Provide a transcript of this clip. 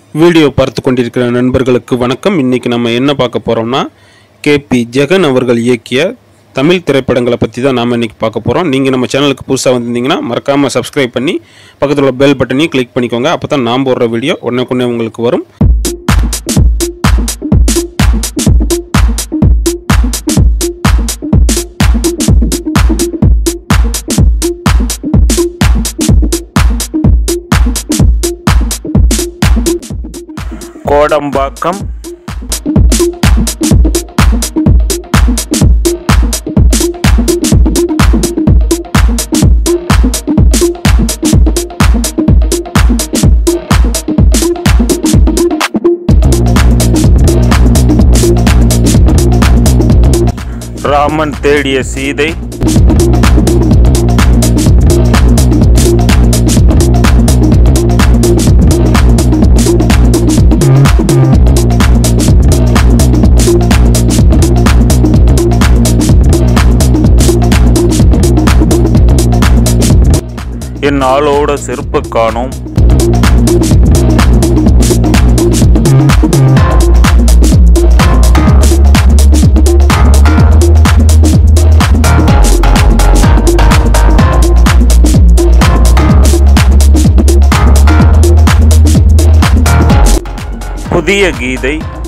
video பார்த்து கொண்டிருக்கிற நண்பர்களுக்கு வணக்கம் இன்னைக்கு நம்ம என்ன பார்க்க போகிறோம்னா கேபி ஜெகன் அவர்கள் இயக்கிய தமிழ் திரைப்படங்களை பற்றி தான் நாம் இன்னைக்கு பார்க்க போகிறோம் நீங்கள் நம்ம சேனலுக்கு புதுசாக வந்திருந்தீங்கன்னா மறக்காமல் சப்ஸ்கிரைப் பண்ணி பக்கத்தில் உள்ள பெல் பட்டனையும் கிளிக் பண்ணிக்கோங்க அப்போ தான் நான் போடுற வீடியோ உடனே உங்களுக்கு வரும் கோடம்பாக்கம் ராமன் தேடிய சீதை என் ஆளோட செருப்பு காணோம் புதிய கீதை